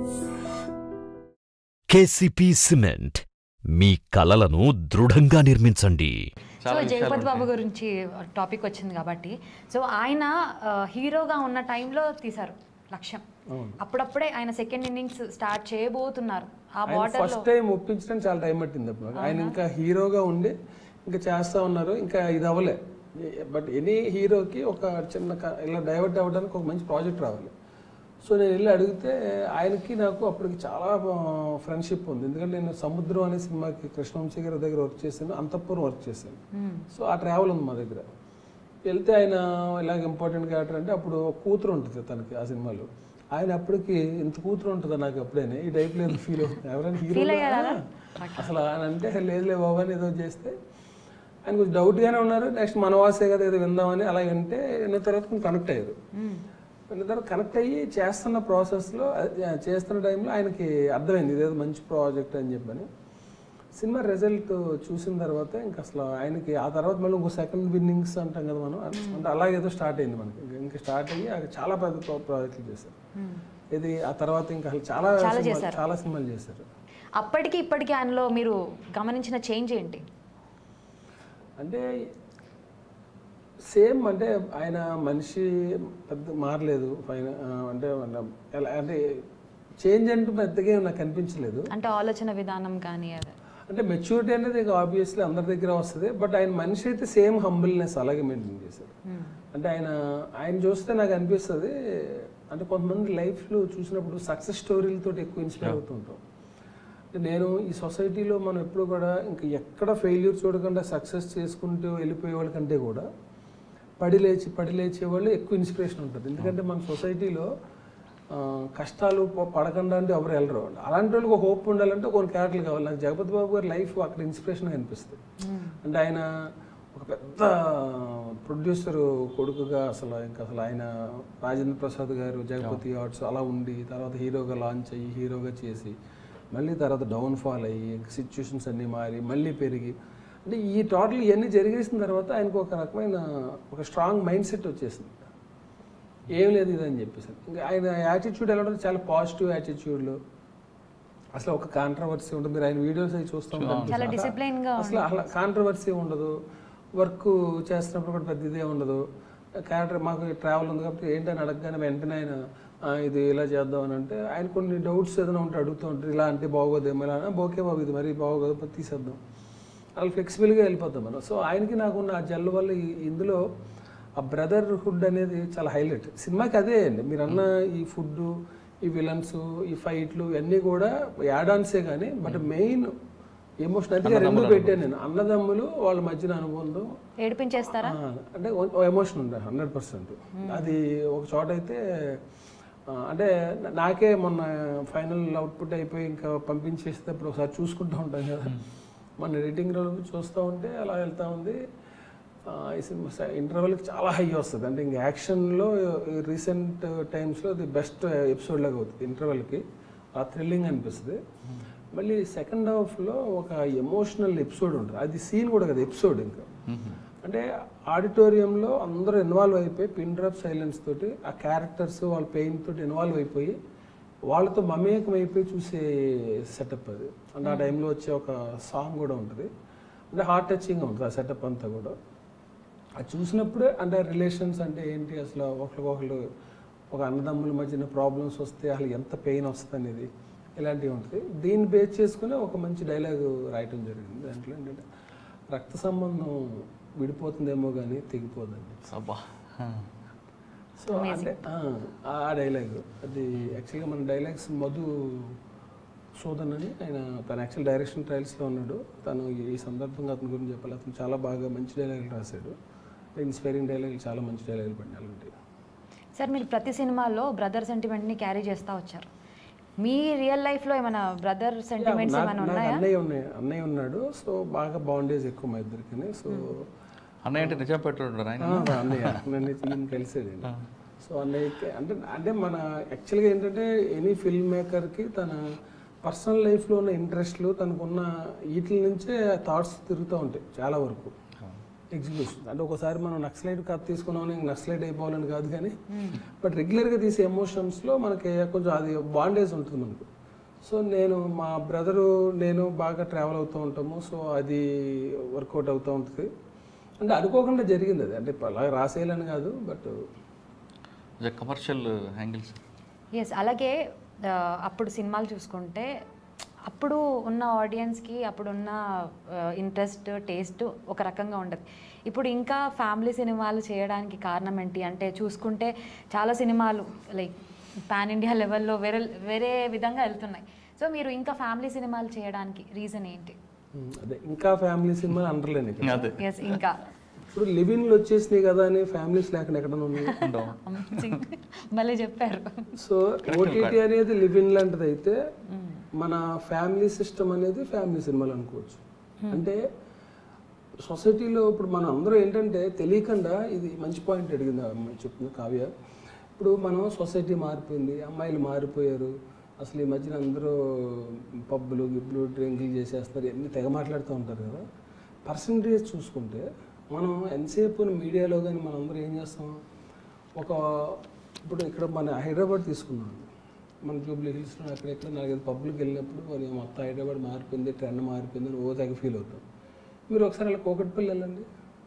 KCP cement మీ కలలను దృఢంగా నిర్మించండి so Jagapathi బాబు గురించి టాపిక్ వచ్చింది కాబట్టి సో ఆయన ఆ, హీరోగా ఉన్న టైంలో తీశారు లక్ష్యం అప్పుడప్పుడే ఆయన సెకండ్ ఇన్నింగ్స్ స్టార్ట్ చేయబోతున్నారు ఆ ఆయన బార్డర్ ఫస్ట్ టైం ఒప్పించడం చాలా టైం పట్టింది అప్పుడు నాకు. ఆయన ఇంకా హీరోగా ఉండి ఇంకా చేస్తా ఉన్నారు ఇంకా ఇది అవ్వలే బట్ ఎనీ హీరోకి ఒక చిన్న క- ఇలా డైవర్ట్ అవ్వడానికి ఒక మంచి ప్రాజెక్ట్ రావాలి సో నేను వెళ్ళి అడిగితే ఆయనకి నాకు అప్పటికి చాలా ఫ్రెండ్షిప్ ఉంది ఎందుకంటే నేను సముద్రం అనే సినిమాకి కృష్ణవంశీ గారి దగ్గర వర్క్ చేశాను అంతఃపురం వర్క్ చేశాను సో ఆ ట్రావెల్ ఉంది మా దగ్గర వెళ్తే ఆయన ఇలాగ ఇంపార్టెంట్ క్యారెక్టర్ అంటే అప్పుడు ఒక కూతురు ఉంటుంది తనకి ఆ సినిమాలో ఆయన అప్పటికి ఇంత కూతురు ఉంటుందా నాకు ఎప్పుడైనా ఈ టైప్ లేదు ఫీల్ అవుతుంది ఎవరైనా హీరో అసలు ఆయన అంటే లేదులే బాబు అని ఏదో చేస్తే ఆయన కొంచెం డౌట్గానే ఉన్నారు నెక్స్ట్ మనవాసే కదా ఏదో విందామని అలా వింటే విన్న తర్వాత కొంచెం కనెక్ట్ అయ్యారు విన్న తర్వాత కనెక్ట్ అయ్యి చేస్తున్న ప్రాసెస్లో చేస్తున్న టైంలో ఆయనకి అర్థమైంది ఇదేదో మంచి ప్రాజెక్ట్ అని చెప్పని సినిమా రిజల్ట్ చూసిన తర్వాత ఇంకా అసలు ఆయనకి ఆ తర్వాత మళ్ళీ ఇంకో సెకండ్ విన్నింగ్స్ అంటాం కదా మనం అంటే అలాగేదో స్టార్ట్ అయింది మనకి ఇంకా- ఇంకా స్టార్ట్ అయ్యి ఆయన చాలా పెద్ద ప్రా- ప్రాజెక్టులు చేశారు ఇది ఆ తర్వాత ఇంకా అసలు చాలా సినిమాలు- చాలా సినిమాలు చేశారు అప్పటికి ఇప్పటికి ఆయనలో మీరు గమనించిన చేంజ్ ఏంటి అంటే సేమ్ అంటే ఆయన మనిషి పెద్ద మారలేదు పైన ఆ, అంటే మన- ఎలా అంటే చేంజ్ అంటూ పెద్దగా ఏం నాకు అనిపించలేదు అంటే ఆలోచన విధానం కానీ అది అంటే మెచ్యూరిటీ అనేది ఇక ఆబ్వియస్లీ అందరి దగ్గర వస్తుంది బట్ ఆయన మనిషి అయితే సేమ్ హంబుల్నెస్ అలాగే మెయింటైన్ చేశారు అంటే ఆయన ఆయన చూస్తే నాకు అనిపిస్తుంది అంటే కొంతమంది లైఫ్లో చూసినప్పుడు సక్సెస్ స్టోరీలతో ఎక్కువ ఇన్స్పైర్ అవుతుంటాం అంటే నేను ఈ సొసైటీలో మనం ఎప్పుడు కూడా ఇంకా ఎక్కడ ఫెయిల్యూర్ చూడకుండా సక్సెస్ చేసుకుంటూ వెళ్ళిపోయే వాళ్ళకంటే కూడా పడి లేచి పడి లేచే వాళ్ళు ఎక్కువ ఇన్స్పిరేషన్ ఉంటుంది ఎందుకంటే మన సొసైటీలో ఆ, కష్టాలు ప- పడకుండా అంటే ఎవరు వెళ్ళరు అలాంటి వాళ్ళకి ఒక హోప్ ఉండాలంటే కొన్ని క్యారెక్టర్లు కావాలి నాకు జగపతి బాబు గారి లైఫ్ అక్కడ ఇన్స్పిరేషన్ అనిపిస్తుంది అంటే ఆయన ఒక పెద్ద ప్రొడ్యూసర్ కొడుకుగా అసలు ఇంకా అసలు ఆయన రాజేంద్ర ప్రసాద్ గారు జగపతి ఆర్ట్స్ అలా ఉండి తర్వాత హీరోగా లాంచ్ అయ్యి హీరోగా చేసి మళ్ళీ తర్వాత డౌన్ ఫాల్ అయ్యి సిచ్యువేషన్స్ అన్నీ మారి మళ్ళీ పెరిగి అంటే ఈ టోటల్ ఇవన్నీ జరిగేసిన తర్వాత ఆయనకు ఒక రకమైన ఒక స్ట్రాంగ్ మైండ్ సెట్ వచ్చేసింది ఏం లేదు ఇది అని చెప్పేసి ఇంకా ఆయన యాటిట్యూడ్ ఎలా ఉంటుంది చాలా పాజిటివ్ యాటిట్యూడ్లో అసలు ఒక కాంట్రవర్సీ ఉంటుంది మీరు ఆయన వీడియోస్ అవి చూస్తూ ఉంటారు చాలా డిసిప్లైన్ గా అసలు అలా కాంట్రవర్సీ ఉండదు వర్క్ చేస్తున్నప్పుడు కూడా పెద్ద ఇదే ఉండదు క్యారెక్టర్ మాకు ట్రావెల్ ఉంది కాబట్టి ఏంటని అడగగానే వెంటనే ఆయన "ఆ, ఇది ఇలా చేద్దాం అని అంటే ఆయన కొన్ని డౌట్స్ ఏదైనా ఉంటే అడుగుతూ ఉంటారు ఇలా అంటే బాగోదేమో ఇలా "ఆ, ఓకే బాబు ఇది మరి బాగోదు మరి తీసేద్దాం అలా ఫ్లెక్సిబుల్గా వెళ్ళిపోతాం మనం సో ఆయనకి నాకున్న ఆ జల్లు వల్ల ఈ- ఇందులో ఆ బ్రదర్హుడ్ అనేది చాలా హైలైట్ సినిమాకి అదే అండి మీరు అన్న ఈ ఫుడ్ ఈ విలన్స్ ఈ ఫైట్లు ఇవన్నీ కూడా యాడ్ ఆన్సే కానీ బట్ మెయిన్ ఎమోషన్ అందుకే రెండు పెట్టాను నేను అన్నదమ్ములు వాళ్ళ మధ్యన అనుబంధం ఏడిపించేస్తారా ఆ, అంటే ఎమోషన్ ఉంది హండ్రెడ్ పర్సెంట్ అది ఒక చోట అయితే ఆ, అంటే నా- నాకే మొన్న ఫైనల్ అవుట్పుట్ అయిపోయి ఇంకా పంపించేసేటప్పుడు ఒకసారి చూసుకుంటూ ఉంటాం కదా మన ఎడిటింగ్ రోజు చూస్తూ ఉంటే అలా వెళ్తా ఉంది ఆ, ఈ సినిమా ఇంటర్వెల్కి చాలా హై వస్తుంది అంటే ఇంక యాక్షన్లో రీసెంట్ టైమ్స్లో ది బెస్ట్ ఎపిసోడ్ లాగా అవుతుంది ఇంటర్వెల్కి ఆ థ్రిల్లింగ్ అనిపిస్తుంది మళ్ళీ సెకండ్ హాఫ్లో ఒక ఎమోషనల్ ఎపిసోడ్ ఉంటుంది అది సీన్ కూడా కదా ఎపిసోడ్ ఇంకా అంటే ఆడిటోరియంలో అందరూ ఇన్వాల్వ్ అయిపోయి పిన్ డ్రాప్ సైలెన్స్ తోటి ఆ క్యారెక్టర్స్ వాళ్ళ పెయిన్ తోటి ఇన్వాల్వ్ అయిపోయి వాళ్ళతో మమేకం అయిపోయి చూసే సెటప్ అది అంటే ఆ టైంలో వచ్చే ఒక సాంగ్ కూడా ఉంటుంది అంటే హార్ట్ టచింగ్ ఉంటుంది ఆ సెటప్ అంతా కూడా అది చూసినప్పుడే అంటే రిలేషన్స్ అంటే ఏంటి అసలు ఒకరికొకరు ఒక అన్నదమ్ముల మధ్యన ప్రాబ్లమ్స్ వస్తే అసలు ఎంత పెయిన్ వస్తుంది అనేది ఇలాంటివి ఉంటుంది దీన్ని బేస్ చేసుకుని ఒక మంచి డైలాగ్ రాయటం జరిగింది దాంట్లో ఏంటంటే రక్త సంబంధం విడిపోతుందేమో కానీ తెగిపోదండి అబ్బా సో అంటే ఆ, ఆ డైలాగ్ అది యాక్చువల్గా మన డైలాగ్స్ మధు సోదన్ అని ఆయన తన యాక్చువల్ డైరెక్షన్ ట్రయల్స్లో ఉన్నాడు తను ఈ సందర్భంగా అతని గురించి చెప్పాలి అతను చాలా బాగా మంచి డైలాగులు రాశాడు ఇన్స్పైరింగ్ డైలాగులు చాలా మంచి డైలాగులు పడినాయి అలాంటివి సార్ మీరు ప్రతి సినిమాలో బ్రదర్ సెంటిమెంట్ని క్యారీ చేస్తూ వచ్చారు మీ రియల్ లైఫ్లో ఏమైనా బ్రదర్ సెంటిమెంట్స్ నాకు- ఏమైనా నాకు ఉన్నాయా అన్నయ్య ఉన్నాయి అన్నయ్య ఉన్నాడు సో బాగా బాండేజ్ ఎక్కువ మా ఇద్దరికి సో అన్నయ్య అంటే నిజం పెట్టుకుంటారు ఆయన ఆ, అన్నయ్య నన్ను ఈయన కలిసాడు సో అన్నయ్యకి అంటే అంటే మన యాక్చువల్గా ఏంటంటే ఎనీ ఫిల్మ్ మేకర్కి తన పర్సనల్ లైఫ్లో ఉన్న ఇంట్రెస్ట్లు తనకున్న వీటి నుంచే థాట్స్ తిరుగుతూ ఉంటాయి చాలా వరకు ఎగ్జిక్యూషన్ అంటే ఒకసారి మనం నక్సలైట్ కథ తీసుకున్నామని ఇంక నక్సలైట్ అయిపోవాలని కాదు కానీ బట్ రెగ్యులర్గా తీసే ఎమోషన్స్లో మనకి కొంచెం అది బాండేజ్ ఉంటుంది మనకు సో నేను మా బ్రదరు నేను బాగా ట్రావెల్ అవుతూ ఉంటాము సో అది వర్కౌట్ అవుతూ ఉంటుంది అంటే అనుకోకుండా జరిగింది అది అంటే అలా రాసేయాలని కాదు బట్ కమర్షియల్ యాంగిల్స్ ఎస్ అలాగే ఆ, అప్పుడు సినిమాలు చూసుకుంటే అప్పుడు ఉన్న ఆడియన్స్కి అప్పుడున్న ఇంట్రెస్ట్ టేస్ట్ ఒక రకంగా ఉండదు ఇప్పుడు ఇంకా ఫ్యామిలీ సినిమాలు చేయడానికి కారణం ఏంటి అంటే చూసుకుంటే చాలా సినిమాలు లైక్ పాన్ ఇండియా లెవెల్లో వేరే వేరే విధంగా వెళ్తున్నాయి సో మీరు ఇంకా ఫ్యామిలీ సినిమాలు చేయడానికి రీజన్ ఏంటి అదే ఇంకా ఫ్యామిలీ సినిమాలు అండర్లేని అదే ఎస్ ఇంకా ఇప్పుడు లివిన్లు వచ్చేసినాయి కదా అని ఫ్యామిలీస్ లేకుండా ఎక్కడ ఉన్నాయి ఉండవు Amazing. భలే చెప్పారు సో ఓటీటీ అనేది లివిన్ లాంటిది అయితే మన ఫ్యామిలీ సిస్టమ్ అనేది ఫ్యామిలీ సినిమాలు అనుకోవచ్చు అంటే సొసైటీలో ఇప్పుడు మనం అందరూ ఏంటంటే తెలియకుండా ఇది మంచి పాయింట్ అడిగింది ఆ అమ్మాయి చెప్తుంది కావ్య ఇప్పుడు మనం సొసైటీ మారిపోయింది అమ్మాయిలు మారిపోయారు అసలు ఈ మధ్యన అందరూ పబ్బులు గిబ్బులు డ్రింకులు చేసేస్తారు ఇవన్నీ తెగ మాట్లాడుతూ ఉంటారు కదా పర్సంటేజ్ చూసుకుంటే మనం ఎంతసేపు మీడియాలో కానీ మనం అందరూ ఏం చేస్తాం ఒక ఇప్పుడు ఇక్కడ మన హైదరాబాద్ తీసుకున్నాం మన జూబ్లీ హిల్స్లో అక్కడ ఇక్కడ నాలుగైదు పబ్లిక్ వెళ్ళినప్పుడు మరి మొత్తం హైదరాబాద్ మారిపోయింది ట్రెండ్ మారిపోయింది అని ఓ తెగ ఫీల్ అవుతాం మీరు ఒకసారి అలా కోకట్పల్లి వెళ్ళండి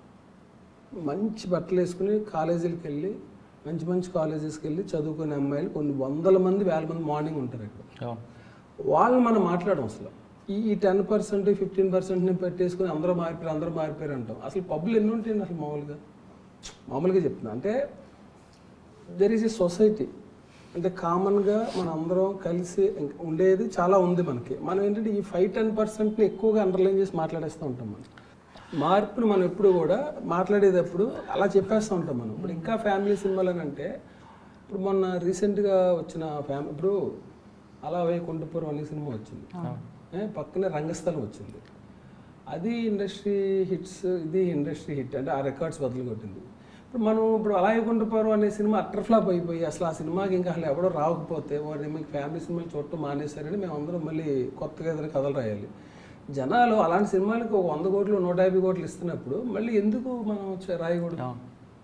మంచి బట్టలు వేసుకుని కాలేజీలకు వెళ్ళి మంచి మంచి కాలేజెస్కి వెళ్ళి చదువుకునే అమ్మాయిలు కొన్ని వందల మంది వేల మంది మార్నింగ్ ఉంటారు అక్కడ అవును వాళ్ళు మనం మాట్లాడడం అసలు ఈ ఈ టెన్ పర్సెంట్ ఫిఫ్టీన్ పర్సెంట్ని పెట్టేసుకుని అందరూ మారిపోయారు అందరూ మారిపోయారు అంటాం అసలు పబ్బులు ఎన్ని ఉంటాయండి అసలు మామూలుగా మామూలుగా చెప్తున్నా అంటే దెర్ ఈజ్ ఎ సొసైటీ అంటే కామన్గా మనం అందరం కలిసి ఇంక ఉండేది చాలా ఉంది మనకి మనం ఏంటంటే ఈ ఫైవ్ టెన్ పర్సెంట్ని ఎక్కువగా అండర్లైన్ చేసి మాట్లాడేస్తూ ఉంటాం మనం మార్పును మనం ఎప్పుడు కూడా మాట్లాడేటప్పుడు అలా చెప్పేస్తూ ఉంటాం మనం ఇప్పుడు ఇంకా ఫ్యామిలీ సినిమాలు అని అంటే ఇప్పుడు మొన్న రీసెంట్గా వచ్చిన ఫ్యామిలీ ఇప్పుడు అలా వైకుంఠపురం అనే సినిమా వచ్చింది ఏ, పక్కనే రంగస్థలం వచ్చింది అది ఇండస్ట్రీ హిట్స్ ఇది ఇండస్ట్రీ హిట్ అంటే ఆ రికార్డ్స్ బదులు కొట్టింది ఇప్పుడు మనం ఇప్పుడు అలా వైకుంఠపురం అనే సినిమా అట్టర్ ఫ్లాప్ అయిపోయి అసలు ఆ సినిమాకి ఇంకా అసలు ఎవడో రాకపోతే వాడిని మీకు ఫ్యామిలీ సినిమాలు చూడటం మానేశారని మేము అందరం మళ్ళీ కొత్తగా ఏదైనా కథలు రాయాలి జనాలు అలాంటి సినిమాలకు ఒక వంద కోట్లు నూట యాభై కోట్లు ఇస్తున్నప్పుడు మళ్ళీ ఎందుకు మనం చ- రాయకూడదు అవును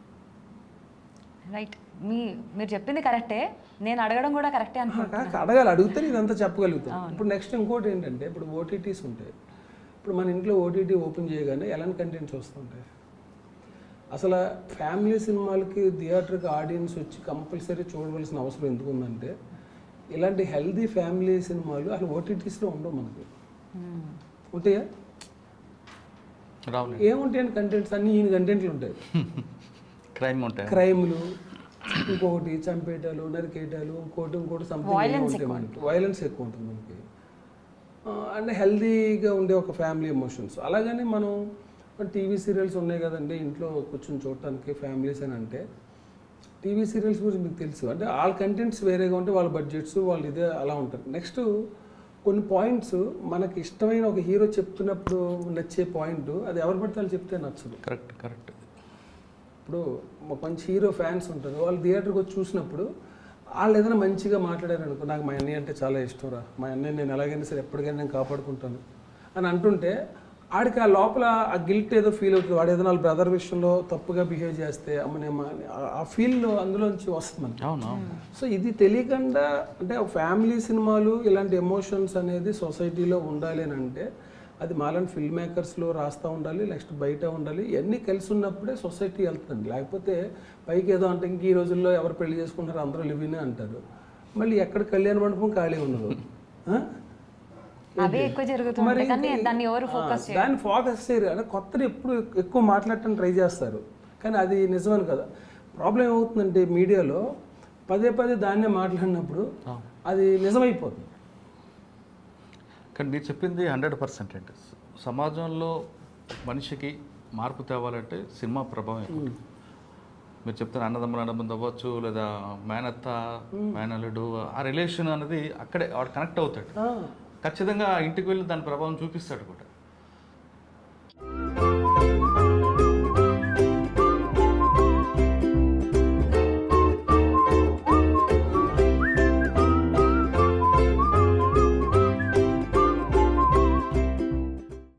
రైట్ మీ మీరు చెప్పింది కరెక్టే నేను అడగడం కూడా కరెక్టే అనుకుంటున్నాను కాక అడగాలి అడిగితే నేను అంతా చెప్పగలుగుతాను ఇప్పుడు నెక్స్ట్ ఇంకోటి ఏంటంటే ఇప్పుడు ఓటీటీస్ ఉంటాయి ఇప్పుడు మన ఇంట్లో ఓటీటీ ఓపెన్ చేయగానే ఎలాంటి కంటెంట్స్ వస్తుంటాయి అసలు ఫ్యామిలీ సినిమాలకి థియేటర్కి ఆడియన్స్ వచ్చి కంపల్సరీ చూడవలసిన అవసరం ఎందుకు ఉందంటే ఇలాంటి హెల్దీ ఫ్యామిలీ సినిమాలు అసలు ఓటీటీస్లో ఉండవు మనకి ఉంటాయా రావులే ఏముంటాయని కంటెంట్స్ అన్ని ఈయన కంటెంట్లు ఉంటాయి క్రైమ్ ఉంటాయి క్రైమ్లు ఇంకొకటి చంపేయటాలు నరికేయటాలు ఇంకోటి ఇంకోటి సంథింగ్ ఉంటాయి మనకి వైలెన్స్ ఎక్కువ ఉంటుంది మనకి అండ్ హెల్దీగా ఉండే ఒక ఫ్యామిలీ ఎమోషన్స్ అలాగని మనం టీవీ సీరియల్స్ ఉన్నాయి కదండి ఇంట్లో కూర్చొని చూడటానికి ఫ్యామిలీస్ అని అంటే టీవీ సీరియల్స్ గురించి మీకు తెలుసు అంటే వాళ్ళ కంటెంట్స్ వేరేగా ఉంటే వాళ్ళ బడ్జెట్స్ వాళ్ళు ఇదే అలా ఉంటారు నెక్స్ట్ కొన్ని పాయింట్స్ మనకి ఇష్టమైన ఒక హీరో చెప్తున్నప్పుడు నచ్చే పాయింట్ అది ఎవరు పడితే వాళ్ళు చెప్తే నచ్చదు కరెక్ట్ కరెక్ట్ ఇప్పుడు ఒక మంచి హీరో ఫ్యాన్స్ ఉంటారు వాళ్ళు థియేటర్కి వచ్చి చూసినప్పుడు వాళ్ళు ఏదైనా మంచిగా మాట్లాడారు అనుకో నాకు మా అన్నయ్య అంటే చాలా ఇష్టం రా మా అన్నయ్య నేను ఎలాగైనా సరే ఎప్పటికైనా నేను కాపాడుకుంటాను అని అంటుంటే ఆడికి ఆ లోపల ఆ గిల్ట్ ఏదో ఫీల్ అవుతుంది వాడు ఏదైనా వాళ్ళ బ్రదర్ విషయంలో తప్పుగా బిహేవ్ చేస్తే అమ్మ నేను మా- ఆ- ఆ ఫీల్ అందులోంచి వస్తుంది మనకి అవును అవును సో ఇది తెలియకుండా అంటే ఫ్యామిలీ సినిమాలు ఇలాంటి ఎమోషన్స్ అనేది సొసైటీలో ఉండాలి అని అంటే అది మాలాంటి ఫిల్మ్ మేకర్స్లో రాస్తూ ఉండాలి నెక్స్ట్ బయట ఉండాలి ఇవన్నీ కలిసి ఉన్నప్పుడే సొసైటీ వెళ్తుంది లేకపోతే పైకి ఏదో అంటే ఇంక ఈ రోజుల్లో ఎవరు పెళ్లి చేసుకుంటారు అందరూ లివినే అంటారు మళ్ళీ ఎక్కడ కళ్యాణ మండపం ఖాళీ ఉండదు ఆ? అవే ఎక్కువ జరుగుతుంటాయి కానీ దాన్ని ఎవరు ఫోకస్ ఆ, దాన్ని ఫోకస్ చేయరు అంటే కొత్తది ఎప్పుడు ఎక్కువ మాట్లాడటం ట్రై చేస్తారు కానీ అది నిజమని కదా ప్రాబ్లం ఏమవుతుందంటే మీడియాలో పదే పదే దాన్నే మాట్లాడినప్పుడు అది నిజమైపోతుంది కానీ మీరు చెప్పింది హండ్రెడ్ పర్సెంట్ అండి సమాజంలో మనిషికి మార్పు తేవాలంటే సినిమా ప్రభావం ఎక్కువ ఉంటుంది. మీరు చెప్తున్న అన్నదమ్ములు అన్నదమ్ములు అవ్వచ్చు లేదా మేనత్త మేనల్లుడు ఆ రిలేషన్ అనేది అక్కడే వాడు కనెక్ట్ అవుతాడు ఆ, ఖచ్చితంగా ఆ ఇంటికి వెళ్ళి దాని ప్రభావం చూపిస్తాడు కూడా